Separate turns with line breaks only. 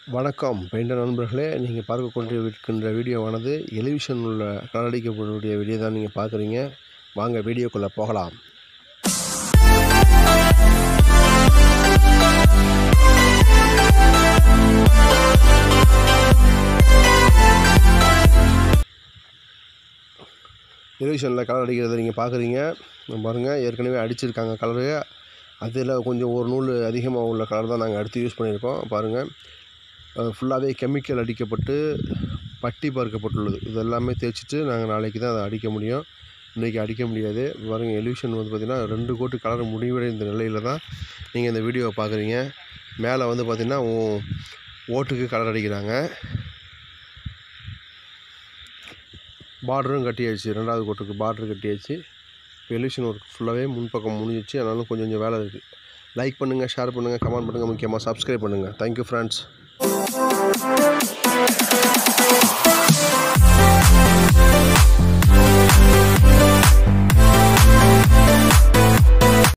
வணக்கம் பெயிண்டர் நண்பர்களே நீங்கள் பார்க்க கொண்டிருக்கின்ற வீடியோவானது எலிவிஷன் உள்ள கலரடிக்கப்படக்கூடிய வீடியோ தான் நீங்கள் பார்க்குறீங்க வாங்க வீடியோக்குள்ளே போகலாம் எலிவிஷனில் கலர் அடிக்கிறத நீங்கள் பார்க்குறீங்க பாருங்கள் ஏற்கனவே அடிச்சிருக்காங்க கலரு அதில் கொஞ்சம் ஒரு நூல் அதிகமாக உள்ள கலர் தான் நாங்கள் அடுத்து யூஸ் பண்ணியிருக்கோம் பாருங்கள் ஃபுல்லாகவே கெமிக்கல் அடிக்கப்பட்டு பட்டி பார்க்கப்பட்டுள்ளது இது எல்லாமே தேய்ச்சிட்டு நாங்கள் நாளைக்கு தான் அதை அடிக்க முடியும் இன்றைக்கி அடிக்க முடியாது பாருங்கள் எலிவிஷன் வந்து பார்த்திங்கன்னா ரெண்டு கோட்டு கலர் முடிவடைந்த நிலையில் தான் நீங்கள் இந்த வீடியோவை பார்க்குறீங்க மேலே வந்து பார்த்திங்கன்னா ஓ- ஓட்டுக்கு கலர் அடிக்கிறாங்க பார்டரும் கட்டியாச்சு ரெண்டாவது கோட்டுக்கு பார்டர் கட்டியாச்சு இப்போ எலிவிஷன் ஒர்க் ஃபுல்லாகவே முன்பக்கம் முடிஞ்சிச்சு அதனால கொஞ்சம் கொஞ்சம் வேலை இருக்குது லைக் பண்ணுங்கள் ஷேர் பண்ணுங்கள் கமெண்ட் பண்ணுங்கள் முக்கியமாக சப்ஸ்கிரைப் பண்ணுங்கள் தேங்க்யூ ஃப்ரெண்ட்ஸ்